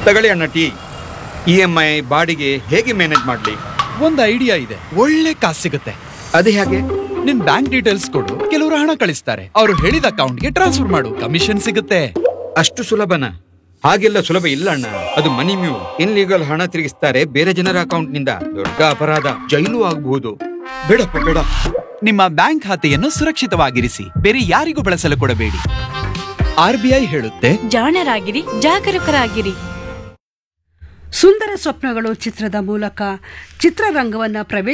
ತಗೊಳ್ಳಿ ಅಣ್ಣ tea E M I ಬಾಡಿಗೆ ಹೇಗೆ ಮ್ಯಾನೇಜ್ ಮಾಡ್ಲಿ ಒಂದ್ ಐಡಿಯಾ ಇದೆ ಒಳ್ಳೆ ಕಾಸು ಸಿಗುತ್ತೆ ಅದು ಹೇಗೆ ನಿನ್ ಬ್ಯಾಂಕ್ ಡೀಟೇಲ್ಸ್ ಕೊಡು ಕೆಲವರು ಹಣ ಕಳಿಸ್ತಾರೆ ಅವ್ರು ಹೇಳಿದ ಅಕೌಂಟ್ಗೆ ಟ್ರಾನ್ಸ್ಫರ್ ಮಾಡು ಕಮಿಷನ್ ಸಿಗುತ್ತೆ ಅಷ್ಟು ಸುಲಭನ ಹಾಗೆಲ್ಲ ಸುಲಭ ಇಲ್ಲ ಅಣ್ಣ ಅದು ಮನಿ ಮ್ಯೂ ಇನ್ಲೀಗಲ್ ಹಣ ತಿರುಗಿಸ್ತಾರೆ ಬೇರೆ ಜನರ ಅಕೌಂಟ್ ನಿಂದ ದೊಡ್ಡ ಅಪರಾಧ ಜೈಲು ಆಗಬಹುದು ಬೇಡಪ್ಪ ಬೇಡ ನಿಮ್ಮ ಬ್ಯಾಂಕ್ ಖಾತೆಯನ್ನು ಸುರಕ್ಷಿತವಾಗಿರಿಸಿ ಬೇರೆ ಯಾರಿಗೂ ಬಳಸಲು ಕೊಡಬೇಡಿ ಆರ್ ಬಿ ಐ ಹೇಳುತ್ತೆ ಜಾಣರಾಗಿರಿ ಜಾಗರೂಕರಾಗಿರಿ ಸುಂದರ ಸ್ವಪ್ನಗಳು ಚಿತ್ರದ ಮೂಲಕ ಚಿತ್ರರಂಗವನ್ನ ಪ್ರವೇಶ